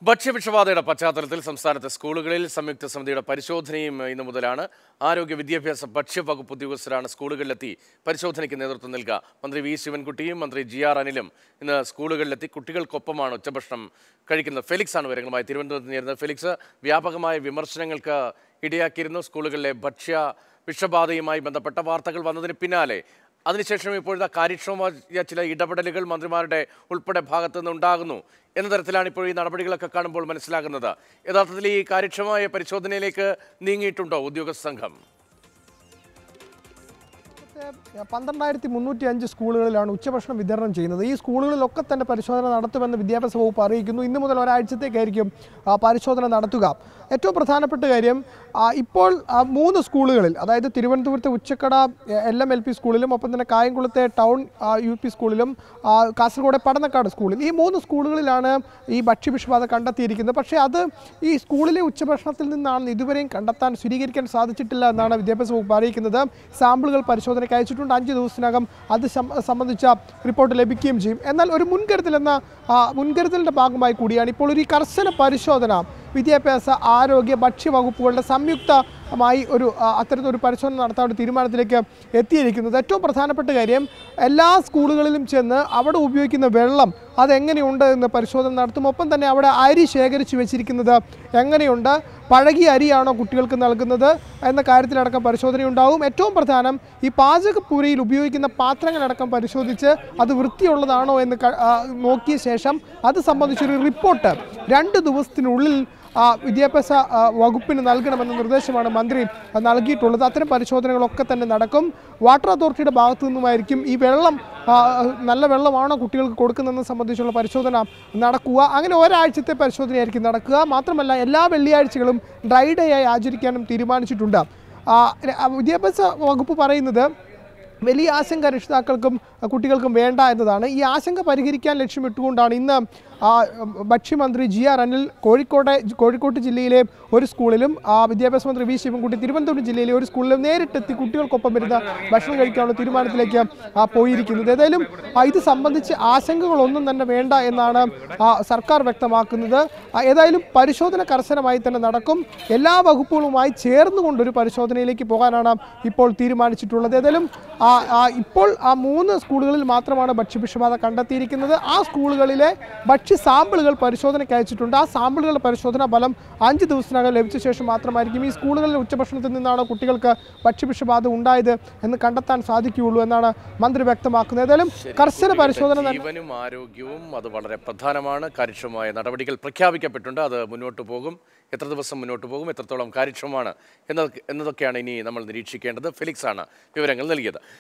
ഭക്ഷ്യവിഷബാധയുടെ പശ്ചാത്തലത്തിൽ സംസ്ഥാനത്തെ സ്കൂളുകളിൽ സംയുക്ത സമിതിയുടെ പരിശോധനയും ഇന്നു മുതലാണ് ആരോഗ്യ വിദ്യാഭ്യാസ ഭക്ഷ്യവകുപ്പ് ഉദ്യോഗസ്ഥരാണ് സ്കൂളുകളിലെത്തി പരിശോധനയ്ക്ക് നേതൃത്വം നൽകുക മന്ത്രി വി ശിവൻകുട്ടിയും മന്ത്രി ജി ആർ അനിലും ഇന്ന് സ്കൂളുകളിലെത്തി കുട്ടികൾക്കൊപ്പമാണ് ഉച്ചഭക്ഷണം കഴിക്കുന്നത് ഫെലിക്സ് ആണ് വിവരങ്ങളുമായി തിരുവനന്തപുരത്ത് നേരുന്നത് ഫെലിക്സ് വ്യാപകമായ വിമർശനങ്ങൾക്ക് ഇടയാക്കിയിരുന്നു സ്കൂളുകളിലെ ഭക്ഷ്യ വിഷബാധയുമായി ബന്ധപ്പെട്ട വാർത്തകൾ വന്നതിന് പിന്നാലെ അതിനുശേഷം ഇപ്പോഴത്തെ കാര്യക്ഷമമായ ചില ഇടപെടലുകൾ മന്ത്രിമാരുടെ ഉൾപ്പെടെ ഭാഗത്തു നിന്ന് ഉണ്ടാകുന്നു എന്ന തരത്തിലാണ് ഇപ്പോൾ ഈ നടപടികളൊക്കെ കാണുമ്പോൾ മനസ്സിലാകുന്നത് യഥാർത്ഥത്തിൽ ഈ കാര്യക്ഷമമായ പരിശോധനയിലേക്ക് നീങ്ങിയിട്ടുണ്ടോ ഉദ്യോഗസ്ഥ സംഘം ഇന്നത്തെ പന്ത്രണ്ടായിരത്തി മുന്നൂറ്റി അഞ്ച് സ്കൂളുകളിലാണ് ഉച്ചഭക്ഷണം വിതരണം ചെയ്യുന്നത് ഈ സ്കൂളുകളിലൊക്കെ തന്നെ പരിശോധന നടത്തുമെന്ന് വിദ്യാഭ്യാസ വകുപ്പ് അറിയിക്കുന്നു ഇന്നു മുതൽ ഒരാഴ്ചത്തേക്കായിരിക്കും ആ, പരിശോധന നടത്തുക ഏറ്റവും പ്രധാനപ്പെട്ട കാര്യം ആ, ഇപ്പോൾ ആ, മൂന്ന് സ്കൂളുകളിൽ അതായത് തിരുവനന്തപുരത്തെ Uchakkada L M L P സ്കൂളിലും ഒപ്പം തന്നെ കായംകുളത്തെ ടൗൺ ആ, യു പി സ്കൂളിലും ആ, കാസർഗോഡ് പടന്നക്കാട് സ്കൂളിൽ ഈ മൂന്ന് സ്കൂളുകളിലാണ് ഈ ഭക്ഷ്യവിഷബാധ കണ്ടെത്തിയിരിക്കുന്നത് പക്ഷേ അത് ഈ സ്കൂളിലെ ഉച്ചഭക്ഷണത്തിൽ നിന്നാണെന്ന് ഇതുവരെയും കണ്ടെത്താൻ സ്ഥിരീകരിക്കാൻ സാധിച്ചിട്ടില്ല എന്നാണ് വിദ്യാഭ്യാസ വകുപ്പ് അറിയിക്കുന്നത് സാമ്പിളുകൾ പരിശോധനയ്ക്ക് അയച്ചിട്ടുണ്ട് അഞ്ച് ദിവസത്തിനകം അത് സം- സംബന്ധിച്ച റിപ്പോർട്ട് ലഭിക്കുകയും ചെയ്യും എന്നാൽ ഒരു മുൻകരുതൽ എന്ന ആ, മുൻകരുതലിൻ്റെ ഭാഗമായി കൂടിയാണ് ഇപ്പോൾ ഒരു കർശന പരിശോധന വിദ്യാഭ്യാസ ആരോഗ്യ ഭക്ഷ്യ വകുപ്പുകളുടെ സംയുക്തമായി ഒരു ആ, അത്തരത്തിലൊരു പരിശോധന നടത്താൻ ഒരു തീരുമാനത്തിലേക്ക് എത്തിയിരിക്കുന്നത് ഏറ്റവും പ്രധാനപ്പെട്ട കാര്യം എല്ലാ സ്കൂളുകളിലും ചെന്ന് അവിടെ ഉപയോഗിക്കുന്ന വെള്ളം അതെങ്ങനെയുണ്ട് എന്ന് പരിശോധന നടത്തും ഒപ്പം തന്നെ അവിടെ അരി ശേഖരിച്ചു വെച്ചിരിക്കുന്നത് എങ്ങനെയുണ്ട് പഴകിയ അരിയാണോ കുട്ടികൾക്ക് നൽകുന്നത് എന്ന കാര്യത്തിലടക്കം പരിശോധന ഉണ്ടാവും ഏറ്റവും പ്രധാനം ഈ പാചകപ്പുരയിൽ ഉപയോഗിക്കുന്ന പാത്രങ്ങളടക്കം പരിശോധിച്ച് അത് വൃത്തിയുള്ളതാണോ എന്ന് ക- ആ, നോക്കിയ ശേഷം അത് സംബന്ധിച്ചൊരു റിപ്പോർട്ട് രണ്ട് ദിവസത്തിനുള്ളിൽ ആ, വിദ്യാഭ്യാസ ആ, വകുപ്പിന് നൽകണമെന്ന നിർദ്ദേശമാണ് മന്ത്രി ആ, നൽകിയിട്ടുള്ളത് അത്തരം പരിശോധനകളൊക്കെ തന്നെ നടക്കും വാട്ടർ അതോറിറ്റിയുടെ ഭാഗത്തു നിന്നുമായിരിക്കും ഈ വെള്ളം ആ, നല്ല വെള്ളമാണോ കുട്ടികൾക്ക് കൊടുക്കുന്നതെന്ന് സംബന്ധിച്ചുള്ള പരിശോധന നടക്കുക അങ്ങനെ ഒരാഴ്ചത്തെ പരിശോധനയായിരിക്കും നടക്കുക മാത്രമല്ല എല്ലാ വെള്ളിയാഴ്ചകളും ഡ്രൈ ഡേ ആയി ആചരിക്കാനും തീരുമാനിച്ചിട്ടുണ്ട് ആ, ആ, വിദ്യാഭ്യാസ വകുപ്പ് പറയുന്നത് വലിയ ആശങ്ക രക്ഷിതാക്കൾക്കും അഹ് കുട്ടികൾക്കും വേണ്ട എന്നതാണ് ഈ ആശങ്ക പരിഹരിക്കാൻ ലക്ഷ്യമിട്ടുകൊണ്ടാണ് ഇന്ന് ആ, ഉം, ഭക്ഷ്യമന്ത്രി ജി ആർ അനിൽ കോഴിക്കോട്ടെ കോഴിക്കോട്ട് ജില്ലയിലെ ഒരു സ്കൂളിലും ആ, വിദ്യാഭ്യാസ മന്ത്രി വി ശിവൻകുട്ടി തിരുവനന്തപുരം ജില്ലയിലെ ഒരു സ്കൂളിലും നേരിട്ടെത്തി കുട്ടികൾക്കൊപ്പം വരുന്ന ഭക്ഷണം കഴിക്കാനുള്ള തീരുമാനത്തിലേക്ക് ആ, പോയിരിക്കുന്നത് ഏതായാലും ആ, ഇത് സംബന്ധിച്ച് ആശങ്കകളൊന്നും തന്നെ വേണ്ട എന്നാണ് ആ, സർക്കാർ വ്യക്തമാക്കുന്നത് ആ, ഏതായാലും പരിശോധന കർശനമായി തന്നെ നടക്കും എല്ലാ വകുപ്പുകളുമായി ചേർന്നുകൊണ്ടൊരു പരിശോധനയിലേക്ക് പോകാനാണ് ഇപ്പോൾ തീരുമാനിച്ചിട്ടുള്ളത് ഏതായാലും ആ, ആ, ഇപ്പോൾ ആ മൂന്ന് സ്കൂളുകളിൽ മാത്രമാണ് ഭക്ഷ്യവിഷബാധ കണ്ടെത്തിയിരിക്കുന്നത് ആ സ്കൂളുകളിലെ ഭക്ഷ്യ സാമ്പിളുകൾ പരിശോധനയ്ക്ക് അയച്ചിട്ടുണ്ട് ആ സാമ്പിളുകളുടെ പരിശോധനാ ഫലം അഞ്ച് ദിവസത്തിനകം ലഭിച്ച ശേഷം മാത്രമായിരിക്കും ഈ സ്കൂളുകളിലെ ഉച്ചഭക്ഷണത്തിൽ നിന്നാണോ കുട്ടികൾക്ക് ഭക്ഷ്യവിഷബാധ ഉണ്ടായത് എന്ന് കണ്ടെത്താൻ സാധിക്കുകയുള്ളൂ എന്നാണ് മന്ത്രി വ്യക്തമാക്കുന്നത് ഏതായാലും കർശന പരിശോധന തന്നെ ജീവനും ആരോഗ്യവും അത് വളരെ പ്രധാനമാണ് കാര്യക്ഷമമായ നടപടികൾ പ്രഖ്യാപിക്കപ്പെട്ടുണ്ട് അത് മുന്നോട്ട് പോകും എത്ര ദിവസം മുന്നോട്ട് പോകും എത്രത്തോളം കാര്യക്ഷമമാണ് എന്നത് എന്നതൊക്കെയാണ് ഇനി നമ്മൾ നിരീക്ഷിക്കേണ്ടത് ഫെലിക്സ് ആണ് വിവരങ്ങൾ നൽകിയത്